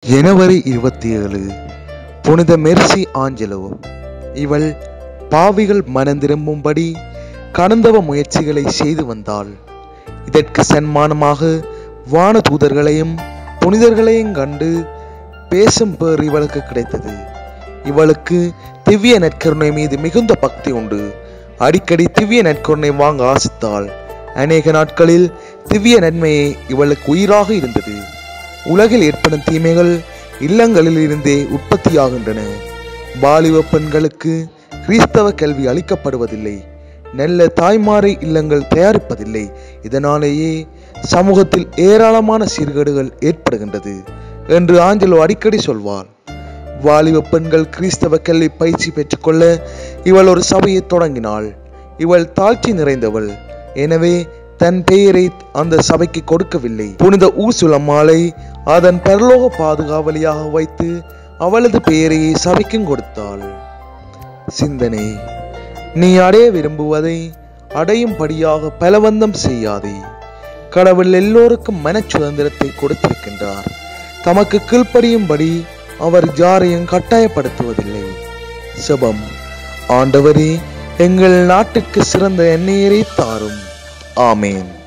ஜனவரி இருபத்தி ஏழு புனித மெர்சி ஆஞ்சலோ இவள் பாவிகள் மனந்திரும்பும்படி கடந்தவ முயற்சிகளை செய்து வந்தாள் இதற்கு சன்மானமாக வான தூதர்களையும் புனிதர்களையும் கண்டு பேசும் பேர் இவளுக்கு கிடைத்தது இவளுக்கு திவ்ய நற்கருணை மீது மிகுந்த பக்தி உண்டு அடிக்கடி திவ்ய நற்கருணை வாங்க ஆசித்தாள் அநேக நாட்களில் திவ்ய நன்மையே இவளுக்கு உயிராக இருந்தது உலகில் ஏற்படும் தீமைகள் இல்லங்களில் இருந்தே உற்பத்தியாகின்றன வாலிப பெண்களுக்கு கிறிஸ்தவ கல்வி அளிக்கப்படுவதில்லை நல்ல தாய்மாரை இல்லங்கள் தயாரிப்பதில்லை இதனாலேயே சமூகத்தில் ஏராளமான சீர்கேடுகள் ஏற்படுகின்றது என்று ஆஞ்சலோ அடிக்கடி சொல்வார் வாலிப பெண்கள் கிறிஸ்தவ கல்வி பயிற்சி பெற்றுக்கொள்ள இவள் ஒரு சபையை தொடங்கினாள் இவள் தாழ்ச்சி நிறைந்தவள் எனவே தன் பெயரை அந்த சபைக்கு கொடுக்கவில்லை புனித ஊசுலம்மாளை அதன் பரலோக பாதுகாவலியாக வைத்து அவளது பெயரையே சபைக்கும் கொடுத்தாள் சிந்தனை நீ அடைய விரும்புவதை அடையும்படியாக பலவந்தம் செய்யாதே கடவுள் எல்லோருக்கும் மனச் சுதந்திரத்தை கொடுத்திருக்கின்றார் தமக்கு கீழ்ப்படியும்படி அவர் யாரையும் கட்டாயப்படுத்துவதில்லை செபம் ஆண்டவரே எங்கள் நாட்டுக்கு சிறந்த எண்ணெயரை தாரும் ஆமேன்